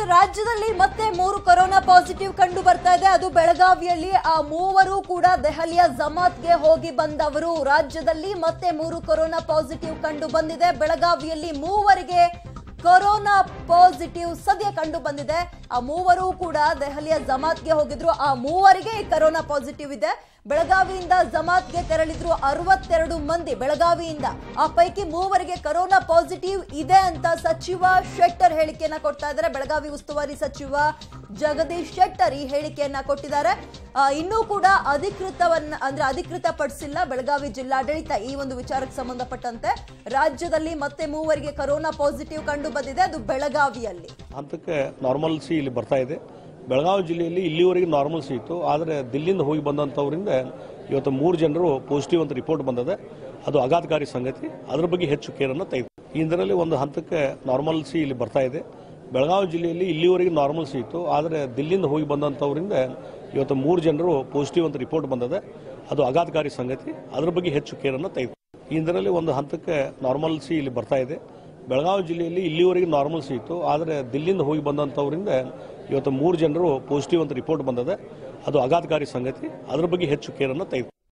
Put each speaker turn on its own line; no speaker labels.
ರಾಜ್ಯದಲ್ಲಿ ಮತ್ತೆ ಮೂರು ಕೊರೋನಾ ಪಾಸಿಟಿವ್ ಕಂಡು ಬರ್ತಾ ಇದೆ ಅದು ಬೆಳಗಾವಿಯಲ್ಲಿ ಆ ಮೂವರು ಕೂಡ ದೆಹಲಿಯ ಜಮಾತ್ಗೆ ಹೋಗಿ ಬಂದವರು ರಾಜ್ಯದಲ್ಲಿ ಮತ್ತೆ ಮೂರು ಕೊರೋನಾ ಪಾಸಿಟಿವ್ ಕಂಡು ಬಂದಿದೆ ಬೆಳಗಾವಿಯಲ್ಲಿ ಮೂವರಿಗೆ ಕೊರೋನಾ ಪಾಸಿಟಿವ್ ಸದ್ಯ ಕಂಡು ಬಂದಿದೆ ಆ ಮೂವರು ಕೂಡ ದೆಹಲಿಯ ಜಮಾತ್ಗೆ ಹೋಗಿದ್ರು ಆ ಮೂವರಿಗೆ ಈ ಕೊರೋನಾ ಪಾಸಿಟಿವ್ ಇದೆ ಬೆಳಗಾವಿಯಿಂದ ಜಮಾತ್ಗೆ ತೆರಳಿದ್ರು ಅರವತ್ತೆರಡು ಮಂದಿ ಬೆಳಗಾವಿಯಿಂದ ಆ ಪೈಕಿ ಮೂವರಿಗೆ ಕೊರೋನಾ ಪಾಸಿಟಿವ್ ಇದೆ ಅಂತ ಸಚಿವ ಶೆಟ್ಟರ್ ಹೇಳಿಕೆಯನ್ನ ಕೊಡ್ತಾ ಇದ್ದಾರೆ ಬೆಳಗಾವಿ ಉಸ್ತುವಾರಿ ಸಚಿವ ಜಗದೀಶ್ ಶೆಟ್ಟರ್ ಈ ಹೇಳಿಕೆಯನ್ನ ಕೊಟ್ಟಿದ್ದಾರೆ ಆ, ಇನ್ನೂ ಕೂಡ ಅಧಿಕೃತವನ್ನ ಅಂದ್ರೆ ಅಧಿಕೃತ ಪಡಿಸಿಲ್ಲ ಬೆಳಗಾವಿ ಜಿಲ್ಲಾಡಳಿತ ಈ ಒಂದು ವಿಚಾರಕ್ಕೆ ಸಂಬಂಧಪಟ್ಟಂತೆ ರಾಜ್ಯದಲ್ಲಿ ಮತ್ತೆ ಮೂವರಿಗೆ ಕೊರೋನಾ ಪಾಸಿಟಿವ್ ಕಂಡು ಬಂದಿದೆ ಅದು ಬೆಳಗಾವಿಯಲ್ಲಿ
ಹಂತಕ್ಕೆ ನಾರ್ಮಲ್ಸಿ ಇಲ್ಲಿ ಬರ್ತಾ ಇದೆ ಬೆಳಗಾವಿ ಜಿಲ್ಲೆಯಲ್ಲಿ ಇಲ್ಲಿವರೆಗೆ ನಾರ್ಮಲ್ಸಿ ಇತ್ತು ಆದರೆ ದಿಲ್ಲಿಂದ ಹೋಗಿ ಬಂದಂಥವರಿಂದ ಇವತ್ತು ಮೂರು ಜನರು ಪಾಸಿಟಿವ್ ಅಂತ ರಿಪೋರ್ಟ್ ಬಂದಿದೆ ಅದು ಆಘಾತಕಾರಿ ಸಂಗತಿ ಅದರ ಬಗ್ಗೆ ಹೆಚ್ಚು ಕೇರನ್ನು ತೆಗೆದು ಇದರಲ್ಲಿ ಒಂದು ಹಂತಕ್ಕೆ ನಾರ್ಮಲ್ಸಿ ಇಲ್ಲಿ ಬರ್ತಾ ಇದೆ ಬೆಳಗಾವಿ ಜಿಲ್ಲೆಯಲ್ಲಿ ಇಲ್ಲಿವರೆಗೆ ನಾರ್ಮಲ್ಸಿ ಇತ್ತು ಆದರೆ ದಿಲ್ಲಿಂದ ಹೋಗಿ ಬಂದಂಥವರಿಂದ ಇವತ್ತು ಮೂರು ಜನರು ಪಾಸಿಟಿವ್ ಅಂತ ರಿಪೋರ್ಟ್ ಬಂದಿದೆ ಅದು ಆಘಾತಕಾರಿ ಸಂಗತಿ ಅದರ ಬಗ್ಗೆ ಹೆಚ್ಚು ಕೇರನ್ನು ತೆಗೆದು ಇದರಲ್ಲಿ ಒಂದು ಹಂತಕ್ಕೆ ನಾರ್ಮಲ್ಸಿ ಇಲ್ಲಿ ಬರ್ತಾ ಇದೆ ಬೆಳಗಾವಿ ಜಿಲ್ಲೆಯಲ್ಲಿ ಇಲ್ಲಿವರೆಗೆ ನಾರ್ಮಲ್ಸಿ ಇತ್ತು ಆದರೆ ದಿಲ್ಲಿಂದ ಹೋಗಿ ಬಂದಂಥವರಿಂದ ಇವತ್ತು ಮೂರು ಜನರು ಪಾಸಿಟಿವ್ ಅಂತ ರಿಪೋರ್ಟ್ ಬಂದಿದೆ ಅದು ಆಘಾತಕಾರಿ ಸಂಗತಿ ಅದರ ಬಗ್ಗೆ ಹೆಚ್ಚು ಕೇರನ್ನು ತೆಗೆದು